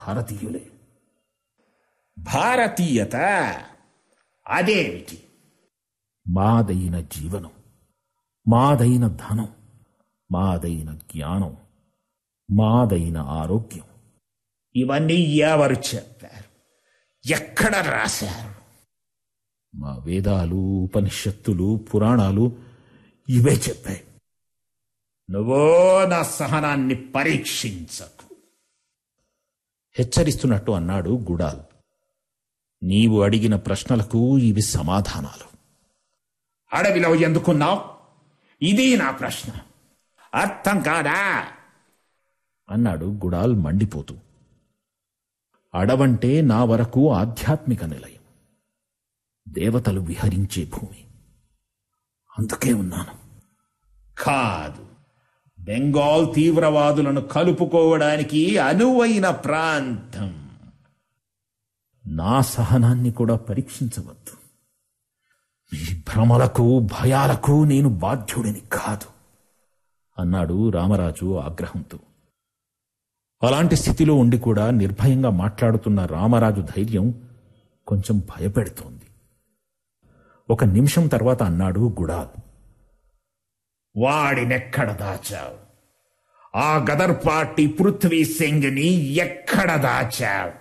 భారతీయులే భారతీయత అదేమిటి మాదైన జీవనం మాదైన ధనం మాదైన జ్ఞానం మాదైన ఆరోగ్యం ఇవన్నీ ఎవరు చెప్పారు ఎక్కడ రాశారు మా వేదాలు ఉపనిషత్తులు పురాణాలు ఇవే చెప్పాయి నువ్వో నా సహనాన్ని పరీక్షించకు హెచ్చరిస్తున్నట్టు అన్నాడు గుడాల్ నీవు అడిగిన ప్రశ్నలకు ఇవి సమాధానాలు అడవిలో ఎందుకున్నావు ఇది నా ప్రశ్న అర్థం కాదా అన్నాడు గుడాల్ మండిపోతూ అడవంటే నా వరకు ఆధ్యాత్మిక నిలయం దేవతలు విహరించే భూమి అందుకే ఉన్నాను కాదు బెంగాల్ తీవ్రవాదులను కలుపుకోవడానికి అనువైన ప్రాంతం నా సహనాన్ని కూడా పరీక్షించవద్దు మీ భ్రమలకు భయాలకు నేను బాధ్యుడిని కాదు అన్నాడు రామరాజు ఆగ్రహంతో అలాంటి స్థితిలో ఉండి కూడా నిర్భయంగా మాట్లాడుతున్న రామరాజు ధైర్యం కొంచెం భయపెడుతోంది ఒక నిమిషం తర్వాత అన్నాడు గుడాల్ వాడినెక్కడ దాచావు ఆ గదర్ పార్టీ పృథ్వీ సింగ్ని ఎక్కడ దాచావు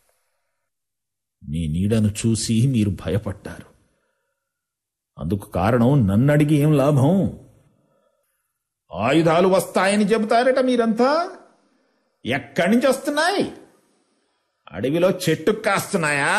మీ నీడను చూసి మీరు భయపడ్డారు అందుకు కారణం నన్నడిగి ఏం లాభం ఆయుధాలు వస్తాయని చెబుతారట మీరంతా ఎక్కడి నుంచి వస్తున్నాయి అడవిలో చెట్టు కాస్తున్నాయా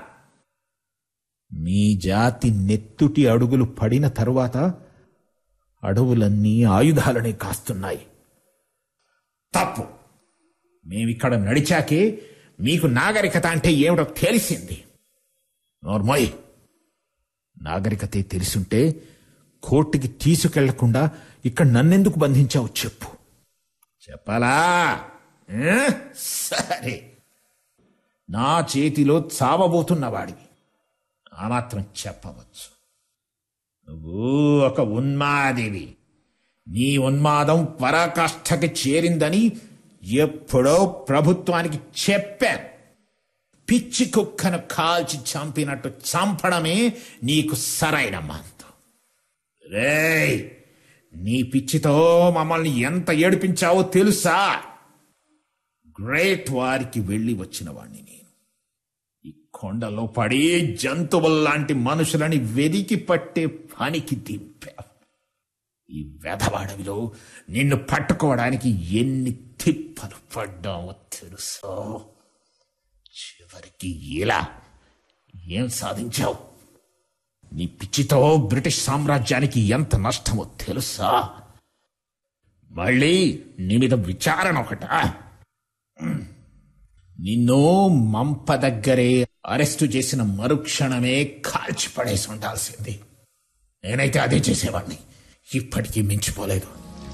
మీ జాతి నెత్తుటి అడుగులు పడిన తరువాత అడవులన్నీ ఆయుధాలనే కాస్తున్నాయి తప్పు మేమిక్కడ నడిచాకే మీకు నాగరికత అంటే ఏమిటో తెలిసింది నోర్మోయ్ నాగరికతే తెలిసుంటే కోర్టుకి తీసుకెళ్లకుండా ఇక్కడ నన్నెందుకు బంధించావు చెప్పు చెప్పాలా ఏ? సరే నా చేతిలో చావబోతున్నవాడివి ఆ మాత్రం చెప్పవచ్చు నువ్వు ఒక ఉన్మాదివి నీ ఉన్మాదం పరాకాష్ఠకి చేరిందని ఎప్పుడో ప్రభుత్వానికి చెప్పాను పిచ్చి కుక్కను కాల్చి చంపినట్టు చంపడమే నీకు సరైన మందు రేయ్ నీ పిచ్చితో మమ్మల్ని ఎంత ఏడిపించావో తెలుసా గ్రేట్ వారికి వెళ్ళి వచ్చిన వాణ్ణి నేను ఈ కొండలో పడి జంతువుల్లాంటి మనుషులని వెదికి పట్టే పనికి దింపావు ఈ వెధవాడవిలో నిన్ను పట్టుకోవడానికి ఎన్ని తిప్పలు పడ్డావో తెలుసా చివరికి ఇలా ఏం సాధించావు నీ పిచ్చితో బ్రిటిష్ సామ్రాజ్యానికి ఎంత నష్టమో తెలుసా మళ్ళీ నీ మీద విచారణ ఒకటా నిన్ను మంప దగ్గరే అరెస్టు చేసిన మరుక్షణమే కాల్చి పడేసి ఉండాల్సింది నేనైతే అదే చేసేవాడిని ఇప్పటికీ మించిపోలేదు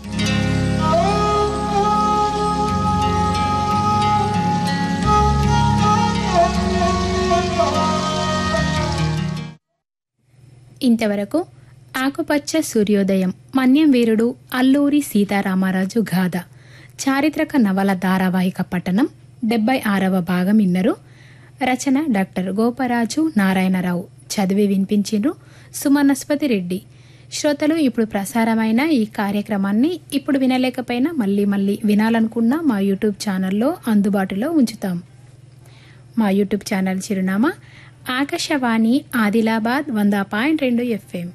ఇంతవరకు ఆకుపచ్చ సూర్యోదయం మన్యం వీరుడు అల్లూరి సీతారామరాజు గాథ చారిత్రక నవల ధారావాహిక పట్టణం డెబ్బై ఆరవ భాగం ఇన్నరు రచన డాక్టర్ గోపరాజు నారాయణరావు చదివి వినిపించిండ్రు సుమనస్పతి రెడ్డి శ్రోతలు ఇప్పుడు ప్రసారమైన ఈ కార్యక్రమాన్ని ఇప్పుడు వినలేకపోయినా మళ్ళీ మళ్ళీ వినాలనుకున్న మా యూట్యూబ్ ఛానల్లో అందుబాటులో ఉంచుతాం మా యూట్యూబ్ ఛానల్ చిరునామా ఆకాశవాణి ఆదిలాబాద్ వంద పాయింట్ రెండు ఎఫ్ఎం